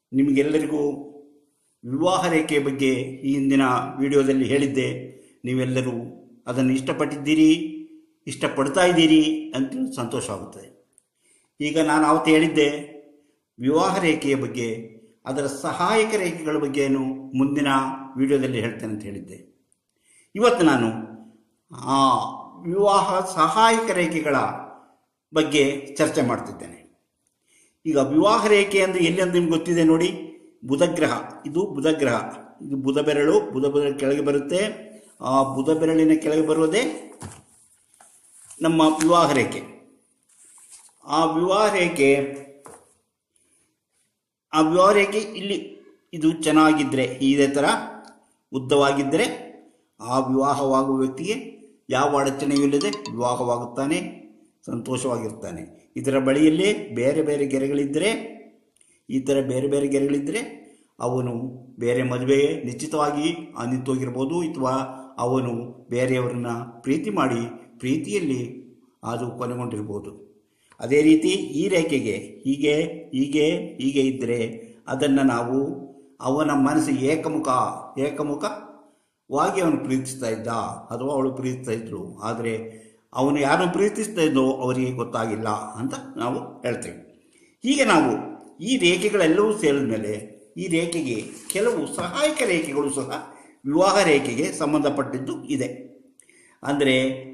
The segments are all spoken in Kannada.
ನಿಮಗೆಲ್ಲರಿಗೂ ವಿವಾಹ ರೇಖೆಯ ಬಗ್ಗೆ ಈ ಹಿಂದಿನ ವಿಡಿಯೋದಲ್ಲಿ ಹೇಳಿದ್ದೆ ನೀವೆಲ್ಲರೂ ಅದನ್ನು ಇಷ್ಟಪಟ್ಟಿದ್ದೀರಿ ಇಷ್ಟಪಡ್ತಾ ಇದ್ದೀರಿ ಅಂತ ಸಂತೋಷವಾಗುತ್ತದೆ ಈಗ ನಾನು ಅವತ್ತು ಹೇಳಿದ್ದೆ ವಿವಾಹ ರೇಖೆಯ ಬಗ್ಗೆ ಅದರ ಸಹಾಯಕ ರೇಖೆಗಳ ಬಗ್ಗೆಯನ್ನು ಮುಂದಿನ ವಿಡಿಯೋದಲ್ಲಿ ಹೇಳ್ತೇನೆ ಅಂತ ಹೇಳಿದ್ದೆ ಇವತ್ತು ನಾನು ಆ ವಿವಾಹ ಸಹಾಯಕ ರೇಖೆಗಳ ಬಗ್ಗೆ ಚರ್ಚೆ ಮಾಡ್ತಿದ್ದೇನೆ ಈಗ ವಿವಾಹ ರೇಖೆ ಅಂದರೆ ಎಲ್ಲಿ ಅಂತ ನಿಮ್ಗೆ ಗೊತ್ತಿದೆ ನೋಡಿ ಬುಧಗ್ರಹ ಇದು ಬುಧಗ್ರಹ ಇದು ಬುಧ ಬೆರಳು ಬುಧ ಬೆರಳು ಕೆಳಗೆ ಬರುತ್ತೆ ಆ ಬುಧ ಬೆರಳಿನ ಕೆಳಗೆ ಬರುವುದೇ ನಮ್ಮ ವಿವಾಹ ರೇಖೆ ಆ ವಿವಾಹ ರೇಖೆ ಆ ವಿವಾಹ ರೇಖೆ ಇಲ್ಲಿ ಇದು ಚೆನ್ನಾಗಿದ್ದರೆ ಇದೇ ಥರ ಉದ್ದವಾಗಿದ್ದರೆ ಆ ವಿವಾಹವಾಗುವ ವ್ಯಕ್ತಿಗೆ ಯಾವ ಅಡಚಣೆಯೂ ಇಲ್ಲದೆ ವಿವಾಹವಾಗುತ್ತಾನೆ ಸಂತೋಷವಾಗಿರ್ತಾನೆ ಇದರ ಬಳಿಯಲ್ಲೇ ಬೇರೆ ಬೇರೆ ಗೆರೆಗಳಿದ್ದರೆ ಈ ಥರ ಬೇರೆ ಬೇರೆ ಗೆರೆಗಳಿದ್ದರೆ ಅವನು ಬೇರೆ ಮದುವೆ ನಿಶ್ಚಿತವಾಗಿ ನಿಂತೋಗಿರ್ಬೋದು ಅಥವಾ ಅವನು ಬೇರೆಯವರನ್ನ ಪ್ರೀತಿ ಮಾಡಿ ಪ್ರೀತಿಯಲ್ಲಿ ಅದು ಕೊನೆಗೊಂಡಿರ್ಬೋದು ಅದೇ ರೀತಿ ಈ ರೇಖೆಗೆ ಹೀಗೆ ಹೀಗೆ ಹೀಗೆ ಇದ್ದರೆ ಅದನ್ನು ನಾವು ಅವನ ಮನಸ್ಸು ಏಕಮುಖ ಏಕಮುಖವಾಗಿ ಅವನು ಪ್ರೀತಿಸ್ತಾ ಇದ್ದ ಅಥವಾ ಅವಳು ಪ್ರೀತಿಸ್ತಾ ಇದ್ಳು ಆದರೆ ಅವನು ಯಾರು ಪ್ರೀತಿಸ್ತಾ ಇದ್ದೋ ಅವರಿಗೆ ಗೊತ್ತಾಗಿಲ್ಲ ಅಂತ ನಾವು ಹೇಳ್ತೇವೆ ಹೀಗೆ ನಾವು ಈ ರೇಖೆಗಳೆಲ್ಲವೂ ಸೇರಿದ ಮೇಲೆ ಈ ರೇಖೆಗೆ ಕೆಲವು ಸಹಾಯಕ ರೇಖೆಗಳು ಸಹ ವಿವಾಹ ರೇಖೆಗೆ ಸಂಬಂಧಪಟ್ಟಿದ್ದು ಇದೆ ಅಂದರೆ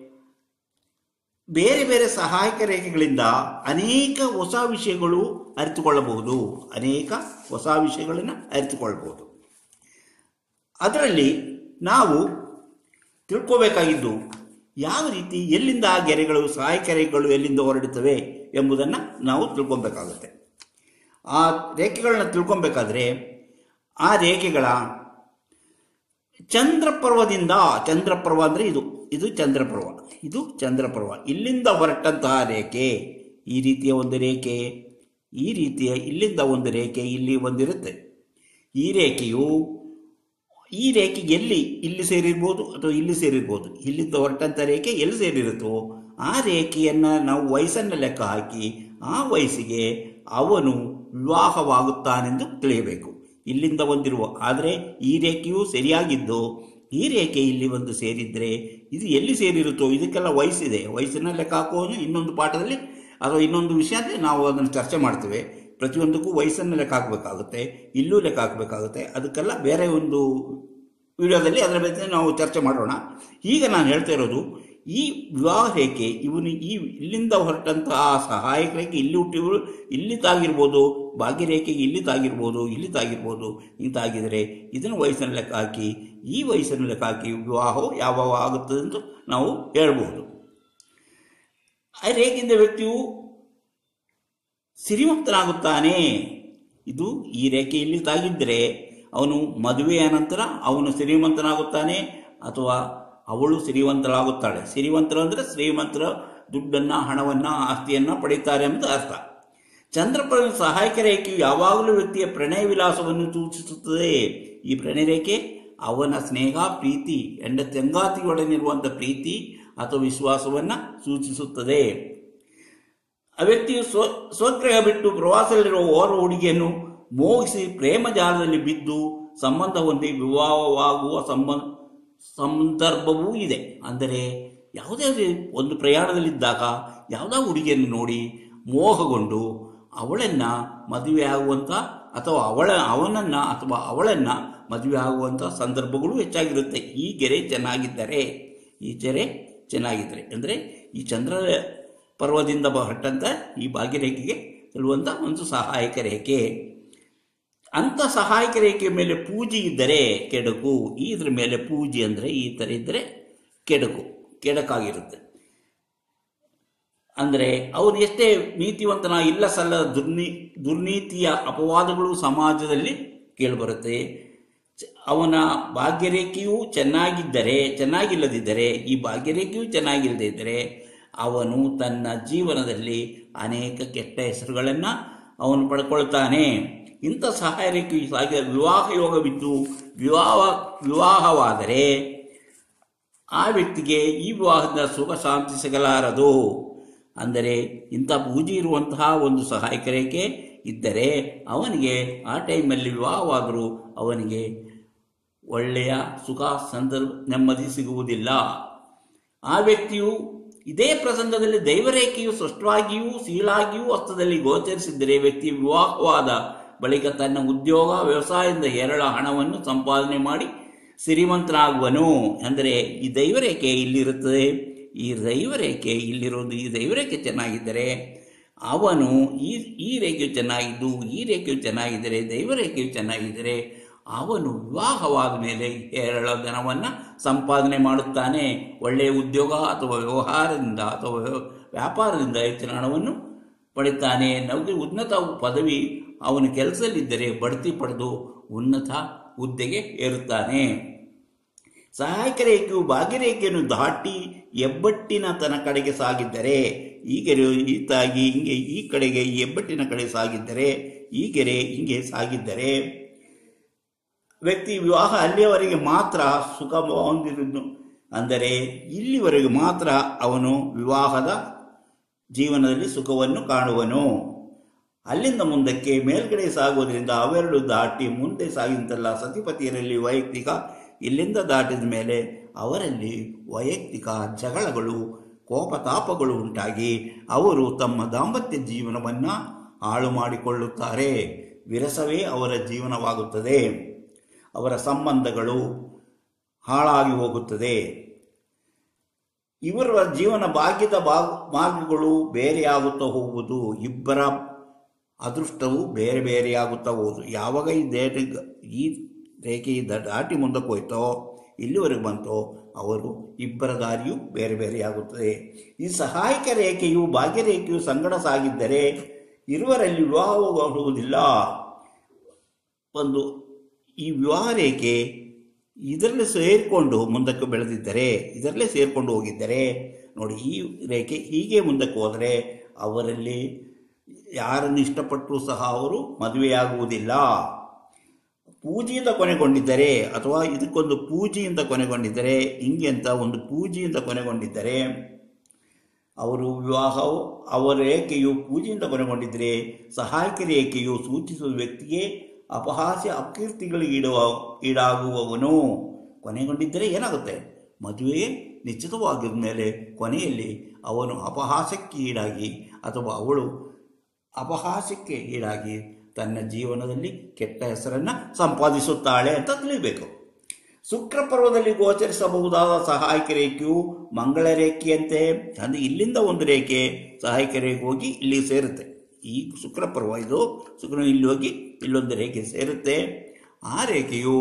ಬೇರೆ ಬೇರೆ ಸಹಾಯಕ ರೇಖೆಗಳಿಂದ ಅನೇಕ ಹೊಸ ವಿಷಯಗಳು ಅರಿತುಕೊಳ್ಳಬಹುದು ಅನೇಕ ಹೊಸ ವಿಷಯಗಳನ್ನು ಅರಿತುಕೊಳ್ಳಬಹುದು ಅದರಲ್ಲಿ ನಾವು ತಿಳ್ಕೋಬೇಕಾಗಿದ್ದು ಯಾವ ರೀತಿ ಎಲ್ಲಿಂದ ಆ ಗೆರೆಗಳು ಸಹಾಯಕ ರೇಖೆಗಳು ಎಲ್ಲಿಂದ ಹೊರಡುತ್ತವೆ ಎಂಬುದನ್ನು ನಾವು ತಿಳ್ಕೊಬೇಕಾಗುತ್ತೆ ಆ ರೇಖೆಗಳನ್ನ ತಿಳ್ಕೊಬೇಕಾದ್ರೆ ಆ ರೇಖೆಗಳ ಚಂದ್ರಪರ್ವದಿಂದ ಚಂದ್ರಪರ್ವ ಅಂದರೆ ಇದು ಇದು ಚಂದ್ರಪರ್ವ ಇದು ಚಂದ್ರಪರ್ವ ಇಲ್ಲಿಂದ ಹೊರಟಂತಹ ರೇಖೆ ಈ ರೀತಿಯ ಒಂದು ರೇಖೆ ಈ ರೀತಿಯ ಇಲ್ಲಿಂದ ಒಂದು ರೇಖೆ ಇಲ್ಲಿ ಒಂದಿರುತ್ತೆ ಈ ರೇಖೆಯು ಈ ರೇಖೆ ಎಲ್ಲಿ ಇಲ್ಲಿ ಸೇರಿರ್ಬೋದು ಅಥವಾ ಇಲ್ಲಿ ಸೇರಿರ್ಬೋದು ಇಲ್ಲಿಂದ ಹೊರಟಂಥ ರೇಖೆ ಎಲ್ಲಿ ಸೇರಿರುತ್ತೋ ಆ ರೇಖೆಯನ್ನು ನಾವು ವಯಸ್ಸನ್ನು ಲೆಕ್ಕ ಹಾಕಿ ಆ ವಯಸ್ಸಿಗೆ ಅವನು ವಿವಾಹವಾಗುತ್ತಾನೆಂದು ತಿಳಿಯಬೇಕು ಇಲ್ಲಿಂದ ಒಂದಿರುವ ಆದರೆ ಈ ರೇಖೆಯು ಸರಿಯಾಗಿದ್ದು ಈ ರೇಖೆ ಇಲ್ಲಿ ಒಂದು ಸೇರಿದ್ರೆ ಇದು ಎಲ್ಲಿ ಸೇರಿರುತ್ತೋ ಇದಕ್ಕೆಲ್ಲ ವಯಸ್ಸಿದೆ ವಯಸ್ಸನ್ನ ಲೆಕ್ಕ ಹಾಕುವನು ಇನ್ನೊಂದು ಪಾಠದಲ್ಲಿ ಅಥವಾ ಇನ್ನೊಂದು ವಿಷಯ ಅಂದರೆ ನಾವು ಅದನ್ನು ಚರ್ಚೆ ಮಾಡ್ತೇವೆ ಪ್ರತಿಯೊಂದಕ್ಕೂ ವಯಸ್ಸನ್ನು ಲೆಕ್ಕ ಹಾಕಬೇಕಾಗುತ್ತೆ ಇಲ್ಲೂ ಲೆಕ್ಕ ಹಾಕಬೇಕಾಗುತ್ತೆ ಅದಕ್ಕೆಲ್ಲ ಬೇರೆ ಒಂದು ವಿಡಿಯೋದಲ್ಲಿ ಅದರ ಬಗ್ಗೆ ನಾವು ಚರ್ಚೆ ಮಾಡೋಣ ಈಗ ನಾನು ಹೇಳ್ತಾ ಇರೋದು ಈ ವಿವಾಹ ರೇಖೆ ಇವನು ಈ ಇಲ್ಲಿಂದ ಹೊರಟಂತಹ ಸಹಾಯಕ ರೇಖೆ ಇಲ್ಲಿ ಹುಟ್ಟಿವರು ಇಲ್ಲಿ ತಾಗಿರ್ಬೋದು ಭಾಗ್ಯರೇಖೆಗೆ ಇಲ್ಲಿ ತಾಗಿರ್ಬೋದು ಇಲ್ಲಿ ತಾಗಿರ್ಬೋದು ಇಂತಾಗಿದರೆ ಇದನ್ನು ವಯಸ್ಸನ್ನು ಲೆಕ್ಕ ಹಾಕಿ ಈ ವಯಸ್ಸನ್ನು ಲೆಕ್ಕ ಹಾಕಿ ವಿವಾಹವು ಯಾವಾಗ ಆಗುತ್ತದೆ ಎಂದು ನಾವು ಹೇಳ್ಬೋದು ಆ ರೇಖೆಯಿಂದ ವ್ಯಕ್ತಿಯು ಸಿರಿಮುಕ್ತನಾಗುತ್ತಾನೆ ಇದು ಈ ರೇಖೆ ಇಲ್ಲಿ ತಾಗಿದ್ದರೆ ಅವನು ಮದುವೆಯ ನಂತರ ಅವನು ಶ್ರೀಮಂತನಾಗುತ್ತಾನೆ ಅಥವಾ ಅವಳು ಸಿರಿವಂತರಾಗುತ್ತಾಳೆ ಸಿರಿವಂತರು ಅಂದರೆ ಶ್ರೀಮಂತರ ದುಡ್ಡನ್ನು ಹಣವನ್ನು ಆಸ್ತಿಯನ್ನು ಪಡೀತಾರೆ ಅಂತ ಅರ್ಥ ಚಂದ್ರಪದ ಸಹಾಯಕ ರೇಖೆಯು ಯಾವಾಗಲೂ ವ್ಯಕ್ತಿಯ ಪ್ರಣಯ ವಿಲಾಸವನ್ನು ಸೂಚಿಸುತ್ತದೆ ಈ ಪ್ರಣಯ ರೇಖೆ ಅವನ ಸ್ನೇಹ ಪ್ರೀತಿ ಎಂಡ ತಂಗಾತಿಯೊಡನಿರುವಂಥ ಪ್ರೀತಿ ಅಥವಾ ವಿಶ್ವಾಸವನ್ನು ಸೂಚಿಸುತ್ತದೆ ಆ ವ್ಯಕ್ತಿಯು ಸ್ವ ಸ್ವಗ್ರಹ ಬಿಟ್ಟು ಪ್ರವಾಸದಲ್ಲಿರುವ ಓರ್ವ ಹುಡುಗಿಯನ್ನು ಮೋಹಿಸಿ ಪ್ರೇಮ ಜಾಲದಲ್ಲಿ ಬಿದ್ದು ಸಂಬಂಧ ಹೊಂದಿ ವಿವಾಹವಾಗುವ ಸಂಬಂಧ ಸಂದರ್ಭವೂ ಇದೆ ಅಂದರೆ ಯಾವುದೇ ಒಂದು ಪ್ರಯಾಣದಲ್ಲಿದ್ದಾಗ ಯಾವುದೋ ಹುಡುಗಿಯನ್ನು ನೋಡಿ ಮೋಹಗೊಂಡು ಅವಳನ್ನು ಮದುವೆ ಆಗುವಂಥ ಅಥವಾ ಅವಳ ಅವನನ್ನು ಅಥವಾ ಅವಳನ್ನು ಮದುವೆ ಆಗುವಂಥ ಸಂದರ್ಭಗಳು ಹೆಚ್ಚಾಗಿರುತ್ತೆ ಈ ಗೆರೆ ಚೆನ್ನಾಗಿದ್ದರೆ ಈ ಗೆರೆ ಚೆನ್ನಾಗಿದ್ದರೆ ಅಂದರೆ ಈ ಚಂದ್ರ ಪರ್ವದಿಂದ ಹೊರಟಂಥ ಈ ಭಾಗ್ಯರೇಖೆಗೆ ಇರುವಂಥ ಒಂದು ಸಹಾಯಕ ರೇಖೆ ಅಂಥ ಸಹಾಯಕ ರೇಖೆಯ ಮೇಲೆ ಪೂಜೆ ಇದ್ದರೆ ಕೆಡಕು ಇದ್ರ ಮೇಲೆ ಪೂಜೆ ಅಂದರೆ ಈ ಥರ ಇದ್ದರೆ ಕೆಡಕು ಕೆಡಕಾಗಿರುತ್ತೆ ಅಂದರೆ ಅವನು ಎಷ್ಟೇ ನೀತಿವಂತನ ಇಲ್ಲ ಸಲ್ಲದ ದುರ್ನಿ ದುರ್ನೀತಿಯ ಅಪವಾದಗಳು ಸಮಾಜದಲ್ಲಿ ಕೇಳಿಬರುತ್ತೆ ಅವನ ಭಾಗ್ಯರೇಖೆಯು ಚೆನ್ನಾಗಿದ್ದರೆ ಚೆನ್ನಾಗಿಲ್ಲದಿದ್ದರೆ ಈ ಭಾಗ್ಯರೇಖೆಯು ಚೆನ್ನಾಗಿಲ್ಲದೇ ಇದ್ದರೆ ಅವನು ತನ್ನ ಜೀವನದಲ್ಲಿ ಅನೇಕ ಕೆಟ್ಟ ಹೆಸರುಗಳನ್ನು ಅವನು ಪಡ್ಕೊಳ್ತಾನೆ ಇಂಥ ಸಹಾಯ ರೇಖೆಯು ಸಾಗಿ ವಿವಾಹ ಯೋಗವಿದ್ದು ವಿವಾಹ ವಿವಾಹವಾದರೆ ಆ ವ್ಯಕ್ತಿಗೆ ಈ ವಿವಾಹದ ಸುಖ ಶಾಂತಿ ಸಿಗಲಾರದು ಅಂದರೆ ಇಂಥ ಪೂಜೆ ಇರುವಂತಹ ಒಂದು ಸಹಾಯಕ ರೇಖೆ ಇದ್ದರೆ ಅವನಿಗೆ ಆ ಟೈಮಲ್ಲಿ ವಿವಾಹವಾದರೂ ಅವನಿಗೆ ಒಳ್ಳೆಯ ಸುಖ ಸಂದರ್ಭ ನೆಮ್ಮದಿ ಸಿಗುವುದಿಲ್ಲ ಆ ವ್ಯಕ್ತಿಯು ಇದೇ ಪ್ರಸಂಗದಲ್ಲಿ ದೈವರೇಖೆಯು ಸ್ಪಷ್ಟವಾಗಿಯೂ ಸೀಳಾಗಿಯೂ ಹಸ್ತದಲ್ಲಿ ಗೋಚರಿಸಿದ್ದರೆ ವ್ಯಕ್ತಿ ವಿವಾಹವಾದ ಬಳಿಕ ತನ್ನ ಉದ್ಯೋಗ ವ್ಯವಸಾಯದಿಂದ ಹೇರಳ ಹಣವನ್ನು ಸಂಪಾದನೆ ಮಾಡಿ ಸಿರಿವಂತನಾಗುವನು ಅಂದರೆ ಈ ದೈವರೇಖೆ ಇಲ್ಲಿರುತ್ತದೆ ಈ ದೈವರೇಖೆ ಇಲ್ಲಿರೋದು ಈ ದೈವರೇಖೆ ಚೆನ್ನಾಗಿದ್ದರೆ ಅವನು ಈ ಈ ರೇಖೆಯು ಚೆನ್ನಾಗಿದ್ದು ಈ ರೇಖೆಯು ಚೆನ್ನಾಗಿದ್ದರೆ ದೈವರೇಖೆಯು ಚೆನ್ನಾಗಿದ್ದರೆ ಅವನು ವಿವಾಹವಾದ ಮೇಲೆ ಹೇರಳ ಧನವನ್ನು ಸಂಪಾದನೆ ಮಾಡುತ್ತಾನೆ ಒಳ್ಳೆಯ ಉದ್ಯೋಗ ಅಥವಾ ವ್ಯವಹಾರದಿಂದ ಅಥವಾ ವ್ಯವ- ವ್ಯಾಪಾರದಿಂದ ಹೆಚ್ಚಿನ ಹಣವನ್ನು ಪಡಿತಾನೆ ನಮಗೆ ಉನ್ನತ ಪದವಿ ಅವನ ಕೆಲಸದಲ್ಲಿದ್ದರೆ ಬಡ್ತಿ ಪಡೆದು ಉನ್ನತ ಹುದ್ದೆಗೆ ಏರುತ್ತಾನೆ ಸಹಾಯಕ ರೇಖೆಯು ಭಾಗ್ಯರೇಖೆಯನ್ನು ದಾಟಿ ಎಬ್ಬಟ್ಟಿನ ತನ್ನ ಕಡೆಗೆ ಸಾಗಿದ್ದರೆ ಈ ಗೆರೆ ಈತಾಗಿ ಹಿಂಗೆ ಈ ಕಡೆಗೆ ಈ ಎಬ್ಬಟ್ಟಿನ ಕಡೆ ಸಾಗಿದ್ದರೆ ಈ ಗೆರೆ ಹಿಂಗೆ ಸಾಗಿದ್ದರೆ ವ್ಯಕ್ತಿ ವಿವಾಹ ಅಲ್ಲಿಯವರೆಗೆ ಮಾತ್ರ ಸುಖ ಹೊಂದಿರುವುದು ಅಂದರೆ ಇಲ್ಲಿವರೆಗೆ ಮಾತ್ರ ಅವನು ವಿವಾಹದ ಜೀವನದಲ್ಲಿ ಸುಖವನ್ನು ಕಾಣುವನು ಅಲ್ಲಿಂದ ಮುಂದಕ್ಕೆ ಮೇಲ್ಗಡೆ ಸಾಗುವುದರಿಂದ ಅವೆರಡು ದಾಟಿ ಮುಂದೆ ಸಾಗಿದಂತೆಲ್ಲ ಸತಿಪತಿಯರಲ್ಲಿ ವೈಯಕ್ತಿಕ ಇಲ್ಲಿಂದ ದಾಟಿದ ಮೇಲೆ ಅವರಲ್ಲಿ ವೈಯಕ್ತಿಕ ಜಗಳಗಳು ಕೋಪತಾಪಗಳು ಉಂಟಾಗಿ ಅವರು ತಮ್ಮ ದಾಂಪತ್ಯ ಜೀವನವನ್ನು ಹಾಳು ಮಾಡಿಕೊಳ್ಳುತ್ತಾರೆ ವಿರಸವೇ ಅವರ ಜೀವನವಾಗುತ್ತದೆ ಅವರ ಸಂಬಂಧಗಳು ಹಾಳಾಗಿ ಹೋಗುತ್ತದೆ ಇವರ ಜೀವನ ಭಾಗ್ಯದ ಭಾಗ ಮಾರ್ಗಗಳು ಬೇರೆಯಾಗುತ್ತಾ ಹೋಗುವುದು ಇಬ್ಬರ ಅದೃಷ್ಟವು ಬೇರೆ ಬೇರೆಯಾಗುತ್ತಾ ಹೋಗುವುದು ಯಾವಾಗ ಈ ದೇಟ ಈ ರೇಖೆ ದ- ದಾಟಿ ಮುಂದಕ್ಕೆ ಹೋಯ್ತೋ ಇಲ್ಲಿವರೆಗೆ ಬಂತೋ ಅವರು ಇಬ್ಬರ ದಾರಿಯು ಬೇರೆ ಬೇರೆಯಾಗುತ್ತದೆ ಈ ಸಹಾಯಕ ರೇಖೆಯು ಭಾಗ್ಯರೇಖೆಯು ಸಂಗಡ ಸಾಗಿದ್ದರೆ ಇರುವರಲ್ಲಿ ವಿವಾಹವಾಗುವುದಿಲ್ಲ ಒಂದು ಈ ವಿವಾಹ ರೇಖೆ ಇದರಲ್ಲಿ ಸೇರಿಕೊಂಡು ಮುಂದಕ್ಕೆ ಬೆಳೆದಿದ್ದರೆ ಇದರಲ್ಲೇ ಸೇರಿಕೊಂಡು ಹೋಗಿದ್ದರೆ ನೋಡಿ ಈ ರೇಖೆ ಹೀಗೆ ಮುಂದಕ್ಕೆ ಹೋದರೆ ಅವರಲ್ಲಿ ಯಾರನ್ನು ಇಷ್ಟಪಟ್ಟರೂ ಸಹ ಅವರು ಮದುವೆಯಾಗುವುದಿಲ್ಲ ಪೂಜೆಯಿಂದ ಕೊನೆಗೊಂಡಿದ್ದರೆ ಅಥವಾ ಇದಕ್ಕೊಂದು ಪೂಜೆಯಿಂದ ಕೊನೆಗೊಂಡಿದ್ದರೆ ಹಿಂಗೆ ಅಂತ ಒಂದು ಪೂಜೆಯಿಂದ ಕೊನೆಗೊಂಡಿದ್ದರೆ ಅವರು ವಿವಾಹವು ಅವರ ರೇಖೆಯು ಪೂಜೆಯಿಂದ ಕೊನೆಗೊಂಡಿದ್ದರೆ ಸಹಾಯಕ ರೇಖೆಯು ಸೂಚಿಸುವ ವ್ಯಕ್ತಿಗೆ ಅಪಹಾಸ್ಯ ಅಕೀರ್ತಿಗಳಿಗೆ ಈಡುವ ಈಡಾಗುವವನು ಕೊನೆಗೊಂಡಿದ್ದರೆ ಏನಾಗುತ್ತೆ ಮದುವೆ ನಿಶ್ಚಿತವಾಗಿದ ಮೇಲೆ ಕೊನೆಯಲ್ಲಿ ಅವನು ಅಪಹಾಸ್ಯಕ್ಕೆ ಈಡಾಗಿ ಅಥವಾ ಅವಳು ಅಪಹಾಸ್ಯಕ್ಕೆ ಈಡಾಗಿ ತನ್ನ ಜೀವನದಲ್ಲಿ ಕೆಟ್ಟ ಹೆಸರನ್ನು ಸಂಪಾದಿಸುತ್ತಾಳೆ ಅಂತ ತಿಳಿಬೇಕು ಶುಕ್ರ ಪರ್ವದಲ್ಲಿ ಗೋಚರಿಸಬಹುದಾದ ಸಹಾಯಕ ರೇಖೆಯು ಮಂಗಳ ರೇಖೆಯಂತೆ ಅಂದರೆ ಇಲ್ಲಿಂದ ಒಂದು ರೇಖೆ ಸಹಾಯಕ ರೇಖೆ ಹೋಗಿ ಇಲ್ಲಿ ಸೇರುತ್ತೆ ಈ ಶುಕ್ರ ಪರ್ವ ಇದು ಶುಕ್ರ ಇಲ್ಲಿ ಹೋಗಿ ಇಲ್ಲೊಂದು ರೇಖೆ ಸೇರುತ್ತೆ ಆ ರೇಖೆಯು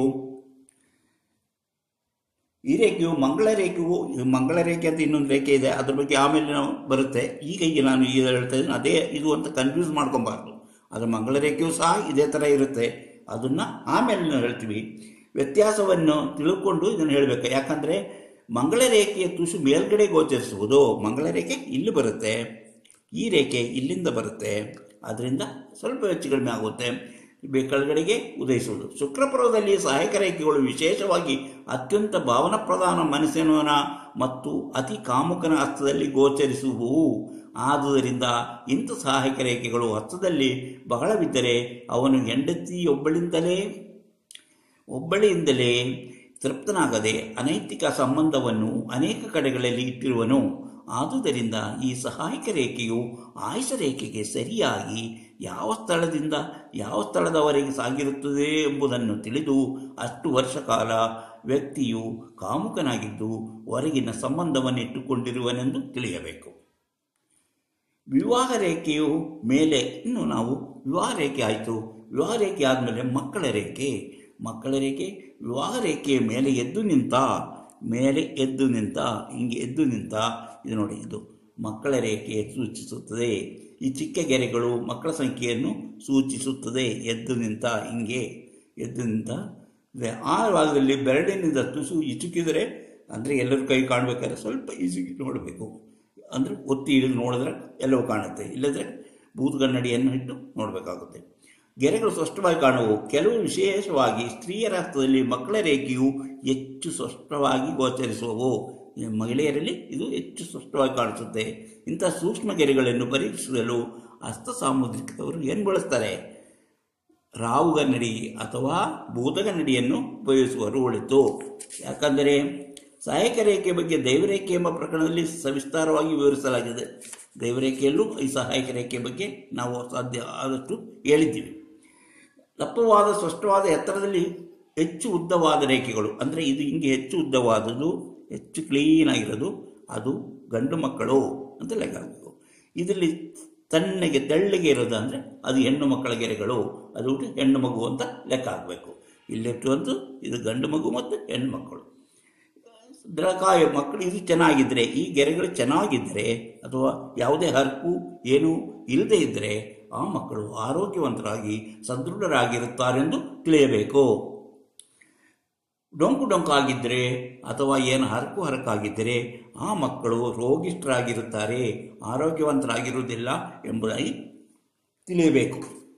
ಈ ರೇಖೆಯು ಮಂಗಳ ರೇಖೆಯು ಈ ಮಂಗಳ ರೇಖೆ ಅಂತ ಇನ್ನೊಂದು ರೇಖೆ ಇದೆ ಅದ್ರ ಬಗ್ಗೆ ಆಮೇಲೆ ನಾವು ಬರುತ್ತೆ ಈಗ ಈಗ ನಾನು ಈಗ ಹೇಳ್ತಾ ಇದ್ದೀನಿ ಅದೇ ಇದು ಅಂತ ಕನ್ಫ್ಯೂಸ್ ಮಾಡ್ಕೊಬಾರ್ದು ಅದು ಮಂಗಳ ರೇಖೆಯು ಸಹ ಇದೇ ಥರ ಇರುತ್ತೆ ಅದನ್ನು ಆಮೇಲೆ ನಾವು ಹೇಳ್ತೀವಿ ವ್ಯತ್ಯಾಸವನ್ನು ತಿಳ್ಕೊಂಡು ಇದನ್ನು ಹೇಳಬೇಕು ಯಾಕಂದರೆ ಮಂಗಳ ರೇಖೆಯ ತುಸು ಮೇಲ್ಗಡೆ ಗೋಚರಿಸುವುದು ಮಂಗಳ ರೇಖೆ ಇಲ್ಲಿ ಬರುತ್ತೆ ಈ ರೇಖೆ ಇಲ್ಲಿಂದ ಬರುತ್ತೆ ಅದರಿಂದ ಸ್ವಲ್ಪ ಹೆಚ್ಚು ಕಡಿಮೆ ಆಗುತ್ತೆ ಬೆ- ಕೆಳಗಡೆಗೆ ಉದಯಿಸುವುದು ಶುಕ್ರಪರ್ವದಲ್ಲಿ ಸಹಾಯಕ ರೇಖೆಗಳು ವಿಶೇಷವಾಗಿ ಅತ್ಯಂತ ಭಾವನಾಪ್ರಧಾನ ಮನಸ್ಸಿನ ಮತ್ತು ಅತಿ ಕಾಮುಕನ ಹಸ್ತದಲ್ಲಿ ಗೋಚರಿಸುವುವು ಆದುದರಿಂದ ಇಂಥ ಸಹಾಯಕ ರೇಖೆಗಳು ಹಸ್ತದಲ್ಲಿ ಬಹಳವಿದ್ದರೆ ಅವನು ಹೆಂಡತಿಯೊಬ್ಬಳಿಂದಲೇ ಒಬ್ಬಳಿಯಿಂದಲೇ ತೃಪ್ತನಾಗದೆ ಅನೈತಿಕ ಸಂಬಂಧವನ್ನು ಅನೇಕ ಕಡೆಗಳಲ್ಲಿ ಇಟ್ಟಿರುವನು ಆದುದರಿಂದ ಈ ಸಹಾಯಕ ರೇಖೆಯು ಆಯುಷ ರೇಖೆಗೆ ಸರಿಯಾಗಿ ಯಾವ ಸ್ಥಳದಿಂದ ಯಾವ ಸ್ಥಳದವರೆಗೆ ಸಾಗಿರುತ್ತದೆ ಎಂಬುದನ್ನು ತಿಳಿದು ಅಷ್ಟು ವರ್ಷ ಕಾಲ ವ್ಯಕ್ತಿಯು ಕಾಮುಕನಾಗಿದ್ದು ಹೊರಗಿನ ಸಂಬಂಧವನ್ನು ಇಟ್ಟುಕೊಂಡಿರುವನೆಂದು ತಿಳಿಯಬೇಕು ವಿವಾಹ ರೇಖೆಯು ಮೇಲೆ ಇನ್ನು ನಾವು ವಿವಾಹ ರೇಖೆ ಆಯಿತು ವಿವಾಹ ರೇಖೆ ಆದಮೇಲೆ ಮಕ್ಕಳ ರೇಖೆ ಮಕ್ಕಳ ರೇಖೆ ವಿವಾಹ ರೇಖೆಯ ಮೇಲೆ ಎದ್ದು ನಿಂತ ಮೇಲೆ ಎದ್ದು ನಿಂತ ಹಿಂಗೆ ಎದ್ದು ನಿಂತ ಇದು ನೋಡಿ ಇದು ಮಕ್ಕಳ ರೇಖೆ ಸೂಚಿಸುತ್ತದೆ ಈ ಚಿಕ್ಕ ಗೆರೆಗಳು ಮಕ್ಕಳ ಸಂಖ್ಯೆಯನ್ನು ಸೂಚಿಸುತ್ತದೆ ಎದ್ದು ನಿಂತ ಹಿಂಗೆ ಎದ್ದು ನಿಂತ ಇದೆ. ಆ ಭಾಗದಲ್ಲಿ ಬೆರಳಿನಿಂದ ತುಸು ಇಚುಕಿದರೆ ಅಂದರೆ ಎಲ್ಲರ ಕೈ ಕಾಣಬೇಕಾದ್ರೆ ಸ್ವಲ್ಪ ಇಸುಕಿ ನೋಡಬೇಕು ಅಂದರೆ ಒತ್ತಿ ಹಿಡಿದು ನೋಡಿದ್ರೆ ಎಲ್ಲವೂ ಕಾಣುತ್ತೆ ಇಲ್ಲದ್ರೆ ಬೂದುಗನ್ನಡಿಯನ್ನು ಇಟ್ಟು ನೋಡಬೇಕಾಗುತ್ತೆ ಗೆರೆಗಳು ಸ್ಪಷ್ಟವಾಗಿ ಕಾಣುವು ಕೆಲವು ವಿಶೇಷವಾಗಿ ಸ್ತ್ರೀಯರ ಹಸ್ತದಲ್ಲಿ ಮಕ್ಕಳ ರೇಖೆಯು ಹೆಚ್ಚು ಸ್ಪಷ್ಟವಾಗಿ ಗೋಚರಿಸುವವು ಈ ಮಹಿಳೆಯರಲ್ಲಿ ಇದು ಹೆಚ್ಚು ಸ್ಪಷ್ಟವಾಗಿ ಕಾಣಿಸುತ್ತೆ ಇಂಥ ಸೂಕ್ಷ್ಮ ಗೆರೆಗಳನ್ನು ಪರೀಕ್ಷಿಸಲು ಹಸ್ತ ಸಾಮುದ್ರಿಕದವರು ಏನು ಬಳಸ್ತಾರೆ ರಾವುಗನ್ನಡಿ ಅಥವಾ ಭೂತಗನ್ನಡಿಯನ್ನು ಉಪಯೋಗಿಸುವರು ಒಳಿತು ಯಾಕಂದರೆ ಸಹಾಯಕ ರೇಖೆ ಬಗ್ಗೆ ದೈವರೇಖೆ ಎಂಬ ಪ್ರಕರಣದಲ್ಲಿ ಸವಿಸ್ತಾರವಾಗಿ ವಿವರಿಸಲಾಗಿದೆ ದೈವರೇಖೆಯಲ್ಲೂ ಈ ಸಹಾಯಕ ರೇಖೆ ಬಗ್ಗೆ ನಾವು ಸಾಧ್ಯ ಆದಷ್ಟು ಹೇಳಿದ್ದೀವಿ ದಪ್ಪವಾದ ಸ್ಪಷ್ಟವಾದ ಎತ್ತರದಲ್ಲಿ ಹೆಚ್ಚು ಉದ್ದವಾದ ರೇಖೆಗಳು ಅಂದರೆ ಇದು ಹಿಂಗೆ ಹೆಚ್ಚು ಉದ್ದವಾದದ್ದು ಹೆಚ್ಚು ಕ್ಲೀನ್ ಆಗಿರೋದು ಅದು ಗಂಡು ಮಕ್ಕಳು ಅಂತ ಲೆಕ್ಕ ಹಾಕಬೇಕು ಇದರಲ್ಲಿ ತಣ್ಣಗೆ ತೆಳ್ಳಗೆ ಇರೋದು ಅಂದರೆ ಅದು ಹೆಣ್ಣು ಮಕ್ಕಳ ಗೆರೆಗಳು ಅದು ಬಿಟ್ಟು ಹೆಣ್ಣು ಮಗು ಅಂತ ಲೆಕ್ಕ ಹಾಕಬೇಕು ಇಲ್ಲಿಟ್ಟುವಂತೂ ಇದು ಗಂಡು ಮಗು ಮತ್ತು ಹೆಣ್ಣು ಮಕ್ಕಳು ದೃಢಕಾಯ ಮಕ್ಕಳು ಇದು ಚೆನ್ನಾಗಿದ್ದರೆ ಈ ಗೆರೆಗಳು ಚೆನ್ನಾಗಿದ್ದರೆ ಅಥವಾ ಯಾವುದೇ ಹರಕು ಏನು ಇಲ್ಲದೆ ಇದ್ದರೆ ಆ ಮಕ್ಕಳು ಆರೋಗ್ಯವಂತರಾಗಿ ಸದೃಢರಾಗಿರುತ್ತಾರೆಂದು ತಿಳಿಯಬೇಕು ಡೊಂಕು ಡೊಂಕಾಗಿದ್ದರೆ ಅಥವಾ ಏನು ಹರಕು ಹರಕಾಗಿದ್ದರೆ ಆ ಮಕ್ಕಳು ರೋಗಿಷ್ಠರಾಗಿರುತ್ತಾರೆ ಆರೋಗ್ಯವಂತರಾಗಿರುವುದಿಲ್ಲ ಎಂಬುದಾಗಿ ತಿಳಿಯಬೇಕು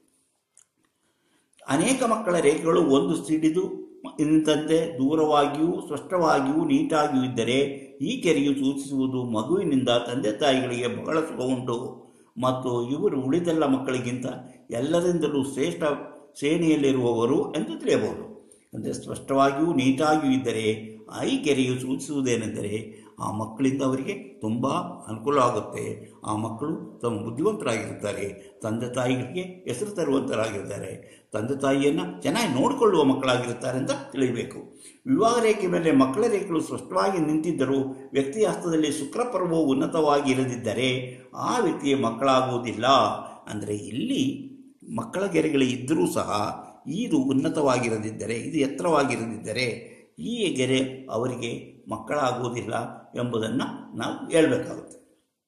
ಅನೇಕ ಮಕ್ಕಳ ರೇಖೆಗಳು ಒಂದು ಸಿಡಿದು ನಿಂತಂತೆ ದೂರವಾಗಿಯೂ ಸ್ಪಷ್ಟವಾಗಿಯೂ ನೀಟಾಗಿಯೂ ಇದ್ದರೆ ಈ ಕೆರೆಯು ಸೂಚಿಸುವುದು ಮಗುವಿನಿಂದ ತಂದೆ ತಾಯಿಗಳಿಗೆ ಬಹಳ ಸುಖ ಉಂಟು ಮತ್ತು ಇವರು ಉಳಿದೆಲ್ಲ ಮಕ್ಕಳಿಗಿಂತ ಎಲ್ಲರಿಂದಲೂ ಶ್ರೇಷ್ಠ ಶ್ರೇಣಿಯಲ್ಲಿರುವವರು ಎಂದು ತಿಳಿಯಬಹುದು ಅಂದರೆ ಸ್ಪಷ್ಟವಾಗಿಯೂ ನೀಟಾಗಿಯೂ ಇದ್ದರೆ ಈ ಕೆರೆಯು ಸೂಚಿಸುವುದೇನೆಂದರೆ ಆ ಮಕ್ಕಳಿಂದ ಅವರಿಗೆ ತುಂಬ ಅನುಕೂಲ ಆಗುತ್ತೆ ಆ ಮಕ್ಕಳು ತಮ್ಮ ಬುದ್ಧಿವಂತರಾಗಿರುತ್ತಾರೆ ತಂದೆ ತಾಯಿಗಳಿಗೆ ಹೆಸರು ತರುವಂತರಾಗಿರ್ತಾರೆ ತಂದೆ ತಾಯಿಯನ್ನು ಚೆನ್ನಾಗಿ ನೋಡಿಕೊಳ್ಳುವ ಮಕ್ಕಳಾಗಿರುತ್ತಾರೆ ಅಂತ ತಿಳಿಯಬೇಕು ವಿವಾಹ ರೇಖೆ ಮೇಲೆ ಮಕ್ಕಳ ರೇಖೆಗಳು ಸ್ಪಷ್ಟವಾಗಿ ನಿಂತಿದ್ದರೂ ವ್ಯಕ್ತಿಯ ಹಸ್ತದಲ್ಲಿ ಶುಕ್ರಪರ್ವವು ಉನ್ನತವಾಗಿ ಇರದಿದ್ದರೆ ಆ ವ್ಯಕ್ತಿಯ ಮಕ್ಕಳಾಗುವುದಿಲ್ಲ ಅಂದರೆ ಇಲ್ಲಿ ಮಕ್ಕಳ ಗೆರೆಗಳು ಇದ್ದರೂ ಸಹ ಇದು ಉನ್ನತವಾಗಿರದಿದ್ದರೆ ಇದು ಎತ್ತರವಾಗಿರದಿದ್ದರೆ ಈ ಗೆರೆ ಅವರಿಗೆ ಮಕ್ಕಳಾಗುವುದಿಲ್ಲ ಎಂಬುದನ್ನು ನಾವು ಹೇಳಬೇಕಾಗುತ್ತೆ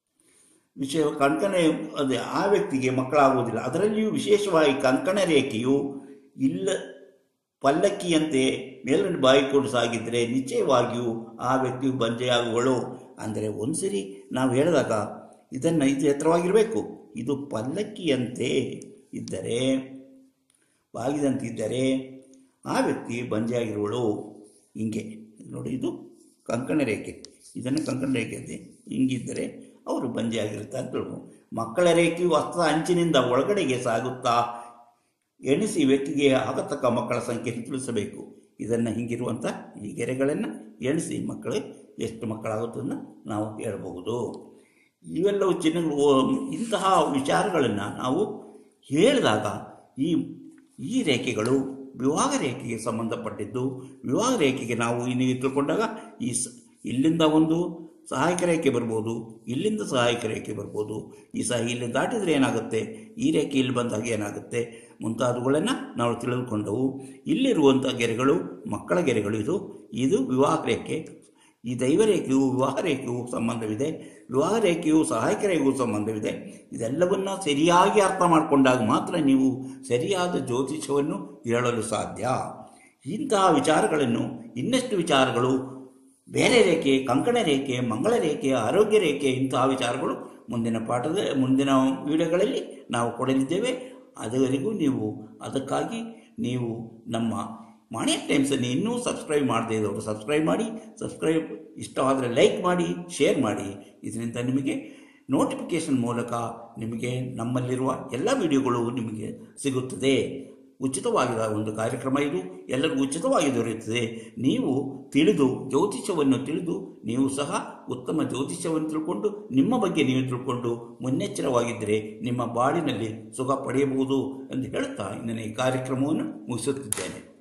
ವಿಷಯ ಕಂಕಣ ಅದೇ ಆ ವ್ಯಕ್ತಿಗೆ ಮಕ್ಕಳಾಗುವುದಿಲ್ಲ ಅದರಲ್ಲಿಯೂ ವಿಶೇಷವಾಗಿ ಕಂಕಣ ರೇಖೆಯು ಇಲ್ಲ ಪಲ್ಲಕ್ಕಿಯಂತೆ ಮೇಲಿನ ಬಾಯಿಕೊಂಡು ಸಾಗಿದ್ದರೆ ನಿಶ್ಚಯವಾಗಿಯೂ ಆ ವ್ಯಕ್ತಿಯು ಬಂಜೆಯಾಗುವಳು ಅಂದರೆ ಒಂದ್ಸರಿ ನಾವು ಹೇಳಿದಾಗ ಇದನ್ನು ಇದು ಎತ್ತರವಾಗಿರಬೇಕು ಇದು ಪಲ್ಲಕ್ಕಿಯಂತೆ ಇದ್ದರೆ ಬಾಗಿದಂತಿದ್ದರೆ ಆ ವ್ಯಕ್ತಿ ಬಂಜೆಯಾಗಿರುವಳು ಹಿಂಗೆ ನೋಡಿ ಇದು ಕಂಕಣ ರೇಖೆ ಇದನ್ನು ಕಂಕಣ ರೇಖೆ ಅಂತ ಹಿಂಗಿದ್ದರೆ ಅವರು ಬಂಜೆಯಾಗಿರ್ತಾರೆ ಅಂತ ಹೇಳ್ಬೋದು ಮಕ್ಕಳ ರೇಖೆಯು ಹಸ್ತದ ಅಂಚಿನಿಂದ ಒಳಗಡೆಗೆ ಸಾಗುತ್ತಾ ಎಣಿಸಿ ವ್ಯಕ್ತಿಗೆ ಆಗತಕ್ಕ ಮಕ್ಕಳ ಸಂಖ್ಯೆ ತಿಳಿಸಬೇಕು ಇದನ್ನು ಹಿಂಗಿರುವಂಥ ಈ ಗೆರೆಗಳನ್ನು ಎಣಿಸಿ ಮಕ್ಕಳು ಎಷ್ಟು ಮಕ್ಕಳಾಗುತ್ತದನ್ನು ನಾವು ಹೇಳಬಹುದು ಇವೆಲ್ಲವೂ ಚಿಹ್ನೆಗಳು ಇಂತಹ ವಿಚಾರಗಳನ್ನು ನಾವು ಹೇಳಿದಾಗ ಈ ಈ ರೇಖೆಗಳು ವಿವಾಹ ರೇಖೆಗೆ ಸಂಬಂಧಪಟ್ಟಿದ್ದು ವಿವಾಹ ರೇಖೆಗೆ ನಾವು ಇನ್ನೀಗ ತಿಳ್ಕೊಂಡಾಗ ಈ ಸ ಇಲ್ಲಿಂದ ಒಂದು ಸಹಾಯಕ ರೇಖೆ ಬರ್ಬೋದು ಇಲ್ಲಿಂದ ಸಹಾಯಕ ರೇಖೆ ಬರ್ಬೋದು ಈ ಸಹ ಇಲ್ಲಿ ದಾಟಿದರೆ ಏನಾಗುತ್ತೆ ಈ ರೇಖೆ ಇಲ್ಲಿ ಬಂದಾಗ ಏನಾಗುತ್ತೆ ಮುಂತಾದವುಗಳನ್ನು ನಾವು ತಿಳಿದುಕೊಂಡವು ಇಲ್ಲಿರುವಂಥ ಗೆರೆಗಳು ಮಕ್ಕಳ ಗೆರೆಗಳು ಇದು ಇದು ವಿವಾಹ ರೇಖೆ ಈ ದೈವ ರೇಖೆಯು ವಿವಾಹ ರೇಖೆಯು ಸಂಬಂಧವಿದೆ ವಿವಾಹ ರೇಖೆಯು ಸಹಾಯಕ ರೇಖೆಯು ಸಂಬಂಧವಿದೆ ಇದೆಲ್ಲವನ್ನ ಸರಿಯಾಗಿ ಅರ್ಥ ಮಾಡಿಕೊಂಡಾಗ ಮಾತ್ರ ನೀವು ಸರಿಯಾದ ಜ್ಯೋತಿಷವನ್ನು ಹೇಳಲು ಸಾಧ್ಯ ಇಂತಹ ವಿಚಾರಗಳನ್ನು ಇನ್ನಷ್ಟು ವಿಚಾರಗಳು ಬೇರೆ ರೇಖೆ ಕಂಕಣ ರೇಖೆ ಮಂಗಳ ರೇಖೆ ಆರೋಗ್ಯ ರೇಖೆ ಇಂತಹ ವಿಚಾರಗಳು ಮುಂದಿನ ಪಾಠದ ಮುಂದಿನ ವಿಡಿಯೋಗಳಲ್ಲಿ ನಾವು ಕೊಡಲಿದ್ದೇವೆ ಅದುವರೆಗೂ ನೀವು ಅದಕ್ಕಾಗಿ ನೀವು ನಮ್ಮ ಮಾಣಿಯಕ್ ಟೈಮ್ಸನ್ನು ಇನ್ನೂ ಸಬ್ಸ್ಕ್ರೈಬ್ ಮಾಡದೇ ಇದ್ದವರು ಸಬ್ಸ್ಕ್ರೈಬ್ ಮಾಡಿ ಸಬ್ಸ್ಕ್ರೈಬ್ ಇಷ್ಟವಾದರೆ ಲೈಕ್ ಮಾಡಿ ಶೇರ್ ಮಾಡಿ ಇದರಿಂದ ನಿಮಗೆ ನೋಟಿಫಿಕೇಷನ್ ಮೂಲಕ ನಿಮಗೆ ನಮ್ಮಲ್ಲಿರುವ ಎಲ್ಲ ವಿಡಿಯೋಗಳು ನಿಮಗೆ ಸಿಗುತ್ತದೆ ಉಚಿತವಾಗಿದ ಒಂದು ಕಾರ್ಯಕ್ರಮ ಇದು ಎಲ್ಲರಿಗೂ ಉಚಿತವಾಗಿ ದೊರೆಯುತ್ತದೆ ನೀವು ತಿಳಿದು ಜ್ಯೋತಿಷವನ್ನು ತಿಳಿದು ನೀವು ಸಹ ಉತ್ತಮ ಜ್ಯೋತಿಷವನ್ನು ತಿಳ್ಕೊಂಡು ನಿಮ್ಮ ಬಗ್ಗೆ ನೀವು ತಿಳ್ಕೊಂಡು ಮುನ್ನೆಚ್ಚರವಾಗಿದ್ದರೆ ನಿಮ್ಮ ಬಾಳಿನಲ್ಲಿ ಸುಖ ಪಡೆಯಬಹುದು ಎಂದು ಹೇಳುತ್ತಾ ಇಂದಿನ ಈ ಕಾರ್ಯಕ್ರಮವನ್ನು ಮುಗಿಸುತ್ತಿದ್ದೇನೆ